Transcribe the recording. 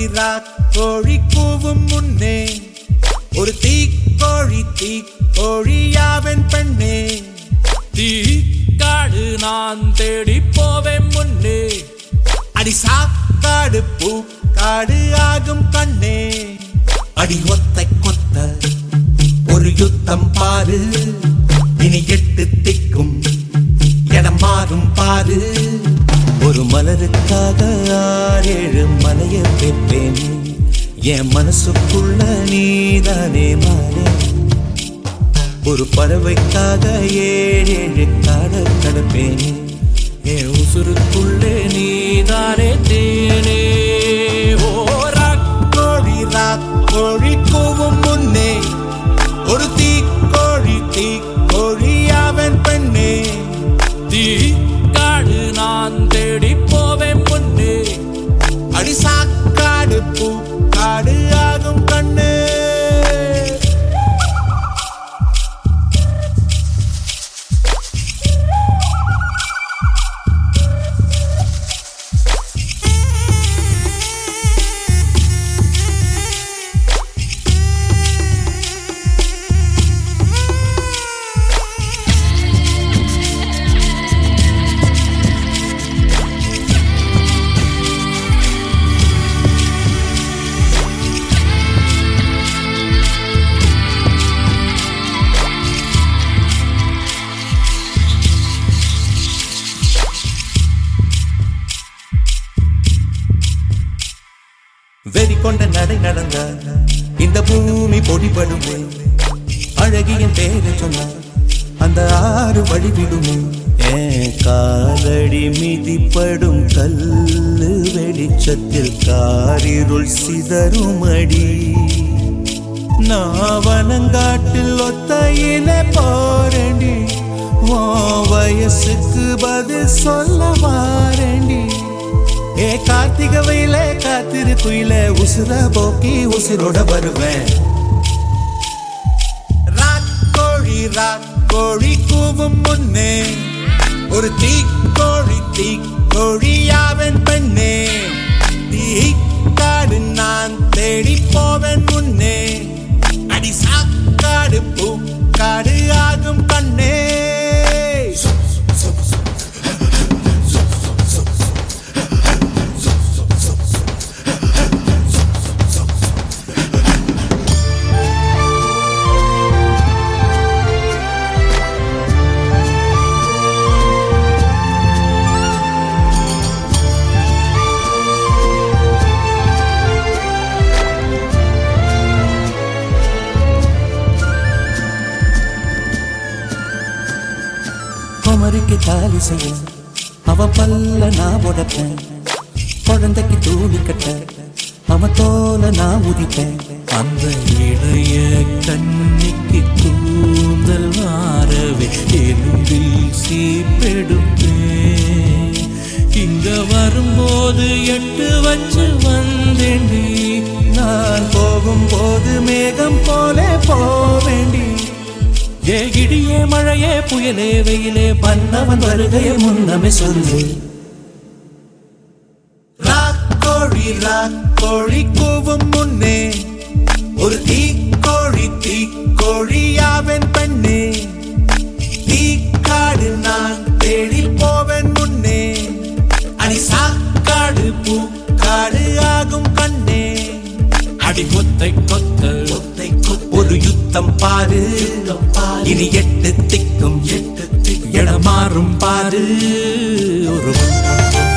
கோழி கூவும் முன்னே ஒரு தீக்கோழி தீக்கோழியாவன் பெண்ணே தீக்காடு நான் தேடி போவேன் முன்னே அடி சாக்காடு பூக்காடு ஆகும் கண்ணே அடி ஒத்தை கொத்த ஒரு யுத்தம் பாரு இனி எட்டு திக்கும் இடம் மாறும் பாரு ஒரு மலருக்காக ஆறேழு மலைய வைப்பேன் என் மனசுக்குள்ள நீதானே மாறே ஒரு பறவைக்காக ஏழேழு காட கடப்பேன் என் உசுருக்குள்ளே நீதானே தேனே ஓ கோழி ராக்கோழி கூவும் முன்னே ஒரு தீக்கோழி தீக்கோழி அவன் பெண்ணே தீக்காடு நான் தேடி போவேன் முன்னே அடி சாக்காடு பூக்காடு ஆகும் கண்ணே வெறி கொண்ட நடை நடந்த இந்த பூமி பொடிபடுமே அழகியின் பேரை சொன்ன அந்த ஆறு வழிவிடுமே ஏன் காலடி மிதிப்படும் கல்லு வெளிச்சத்தில் காரிருள் சிதறும் அடி நாவனங்காட்டில் ஒத்தையில போரண்டி ஓ வயசுக்கு பதில் சொல்ல மாறண்டி ஏ கார்த்திக வெயில காத்திரு குயில உசுர போக்கி உசுரோட வருவேன் ராக்கோழி ராக்கோழி கூவும் முன்னே ஒரு தீக்கோழி தீக்கோழியாவன் பெண்ணே தீக்காடு நான் தேடி போவேன் முன்னே அடி சாக்காடு பூக்காடு ஆகும் கண்ணே குமரிக்கு தாலி செய்ய அவ பல்ல நான் உடப்பேன் குழந்தைக்கு தூளி கட்ட அவ தோல நான் உதிப்பேன் அந்த இளைய கண்ணிக்கு கூந்தல் மாறவே எலும்பில் சீப்பெடுப்பேன் இங்க வரும்போது எட்டு வச்சு வந்தேண்டி நான் போகும்போது மேகம் போலே போவேண்டி ஏ இடியே மழையே புயலே வெயிலே மன்னவன் வருகையை முன்னமே சொல்லு ராக்கோழி ராக்கோழி கூவும் முன்னே ஒரு தீக்கோழி தீக்கோழியாவன் பெண்ணே தீக்காடு நான் தேடி போவேன் முன்னே அடி சாக்காடு பூக்காடு ஆகும் கண்ணே அடி கொத்தை கொத்த ஒத்தை கொத்த ஒரு யுத்தம் பாரு இனி எட்டு திக்கும் எட்டு திக்கும் இடமாறும் பாரு ஒரு